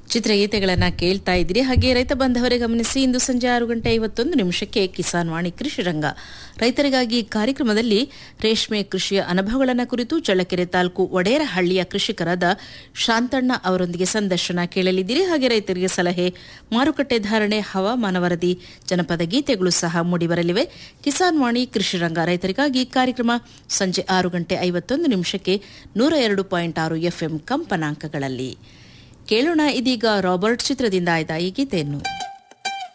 ಚಿತ್ರಗೀತೆಗಳನ್ನ ಕೇಳ್ತಾ ಇದ್ದೀರಿ ಹಾಗೆ ರೈತ ಬಾಂಧವರೇ ಗಮನಿಸಿ ಇಂದು ಸಂಜೆ ಆರು ಗಂಟೆ ಐವತ್ತೊಂದು ನಿಮಿಷಕ್ಕೆ ಕಿಸಾನ್ ವಾಣಿ ಕೃಷಿ ರಂಗ ರೈತರಿಗಾಗಿ ಕಾರ್ಯಕ್ರಮದಲ್ಲಿ ರೇಷ್ಮೆ ಕೃಷಿಯ ಅನುಭವಗಳನ್ನು ಕುರಿತು ಚಳ್ಳಕೆರೆ ತಾಲೂಕು ಒಡೇರಹಳ್ಳಿಯ ಕೃಷಿಕರಾದ ಶಾಂತಣ್ಣ ಅವರೊಂದಿಗೆ ಸಂದರ್ಶನ ಕೇಳಲಿದ್ದೀರಿ ಹಾಗೆ ರೈತರಿಗೆ ಸಲಹೆ ಮಾರುಕಟ್ಟೆ ಧಾರಣೆ ಹವಾಮಾನ ವರದಿ ಜನಪದ ಗೀತೆಗಳು ಸಹ ಮೂಡಿಬರಲಿವೆ ಕಿಸಾನ್ ವಾಣಿ ಕೃಷಿ ರಂಗ ರೈತರಿಗಾಗಿ ಕಾರ್ಯಕ್ರಮ ಸಂಜೆ ಆರು ಗಂಟೆ ಐವತ್ತೊಂದು ನಿಮಿಷಕ್ಕೆ ನೂರ ಎರಡು ಪಾಯಿಂಟ್ ಆರು ಎಫ್ಎಂ ಕಂಪನಾಂಕಗಳಲ್ಲಿ ಕೇಳೋಣ ಇದೀಗ ರಾಬರ್ಟ್ ಚಿತ್ರದಿಂದ ಆಯ್ದ ಈ ಗೀತೆಯನ್ನು